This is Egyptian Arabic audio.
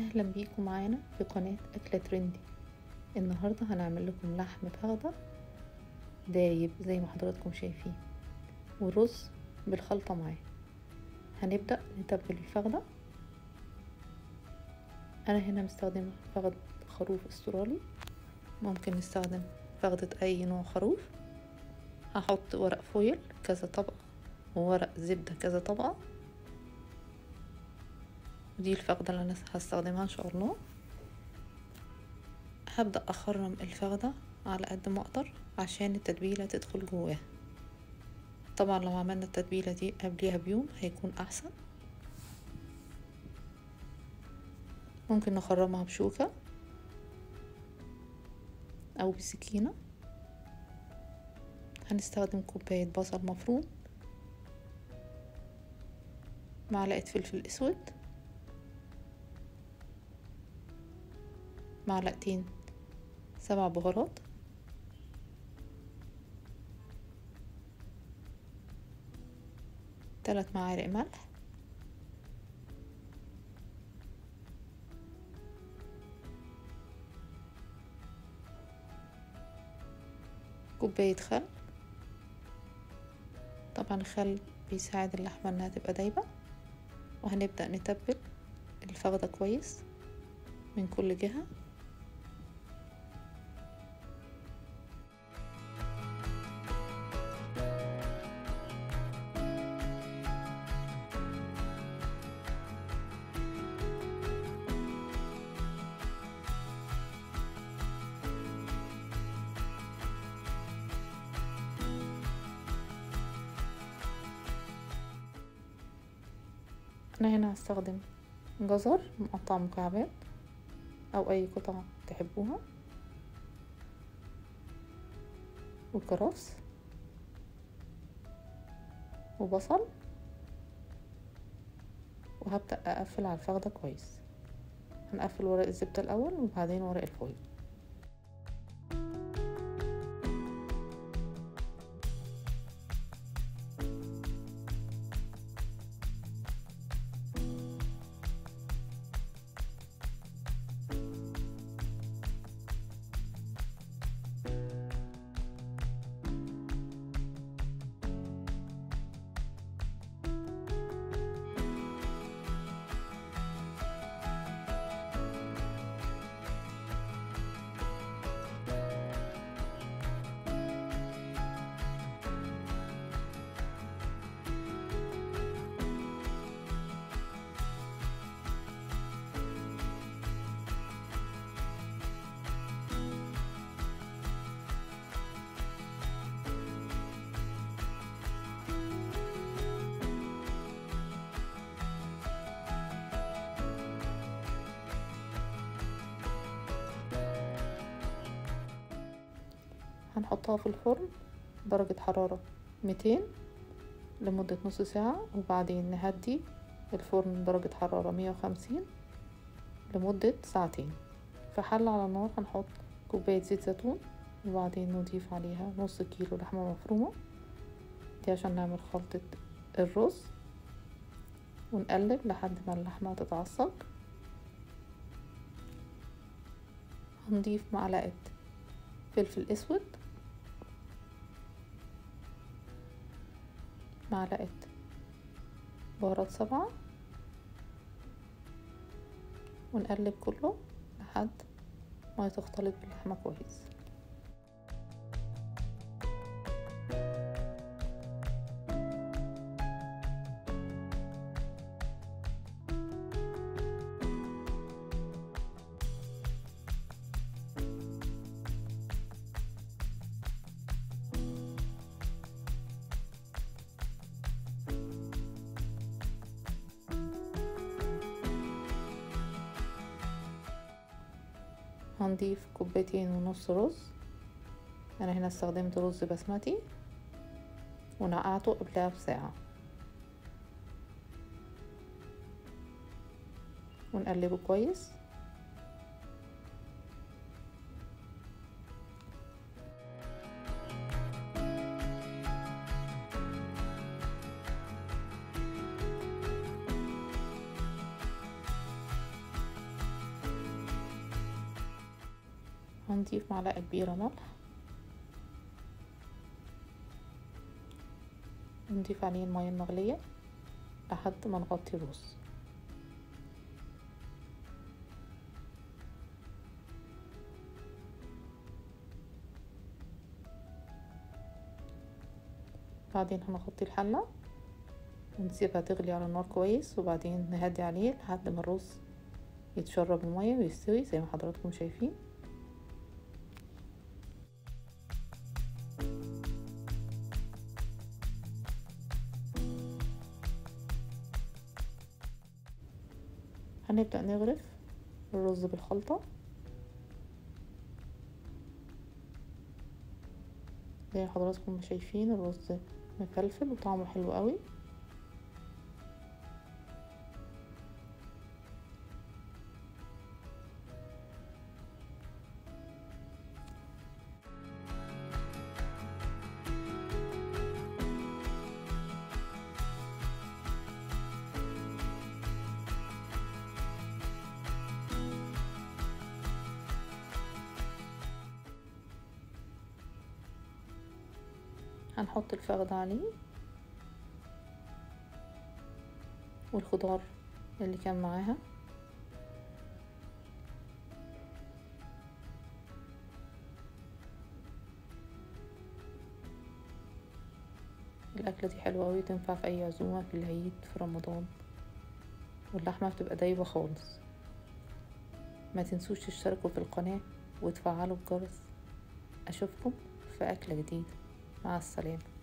اهلا بيكم معانا في قناة اكلة ترندي النهاردة هنعمل لكم لحم بغدة دايب زي ما حضراتكم شايفين ورز بالخلطة معاه هنبدأ نتبل الفخدة انا هنا مستخدمة فخد خروف استرالي ممكن نستخدم فخدة اي نوع خروف هحط ورق فويل كذا طبقة وورق زبدة كذا طبقة ودي الفخدة اللي انا هستخدمها ان شاء الله هبدأ اخرم الفخدة على قد ما اقدر عشان التتبيلة تدخل جواها طبعا لو عملنا التتبيلة دي قبليها بيوم هيكون احسن ممكن نخرمها بشوكة او بسكينة هنستخدم كوباية بصل مفروم معلقة فلفل اسود معلقتين سبع بهارات ثلاث معالق ملح كوباية خل طبعا الخل بيساعد اللحمة انها تبقى دايبة وهنبدأ نتبل الفخدة كويس من كل جهة انا هنا هستخدم جزر مقطع مكعبات او اي قطعة تحبوها وكرفس وبصل وهبدأ اقفل على الفخدة كويس هنقفل ورق الزبدة الاول وبعدين ورق الفويل هنحطها في الفرن درجة حرارة ميتين لمدة نص ساعة وبعدين نهدي الفرن درجة حرارة مية وخمسين لمدة ساعتين في حلة على النار هنحط كوباية زيت زيتون وبعدين نضيف عليها نص كيلو لحمة مفرومة دي عشان نعمل خلطة الرز ونقلب لحد ما اللحمة تتعصج هنضيف معلقة فلفل اسود معلقة بهارات سبعة ونقلب كله لحد ما تختلط باللحمة كويس هنضيف كوبايتين ونص رز انا هنا استخدمت رز بسمتي ونقعته قبلها بساعة ونقلبه كويس هنضيف معلقة كبيرة ملح نضيف عليه المية المغلية لحد ما نغطي الرز بعدين هنغطي الحلة ونسيبها تغلي على النار كويس وبعدين نهدي عليه لحد ما الرز يتشرب المية ويستوي زي ما حضراتكم شايفين هنبدأ نغرف الرز بالخلطة زي ما حضراتكم ما شايفين الرز مفلفل وطعمه حلو قوي هنحط الفخدة عليه والخضار اللي كان معاها الأكلة دي حلوة أوي تنفع في أي عزومة في العيد في رمضان واللحمة بتبقى دايبة خالص ما تنسوش تشتركوا في القناة وتفعلوا الجرس أشوفكم في أكلة جديدة مع السلامة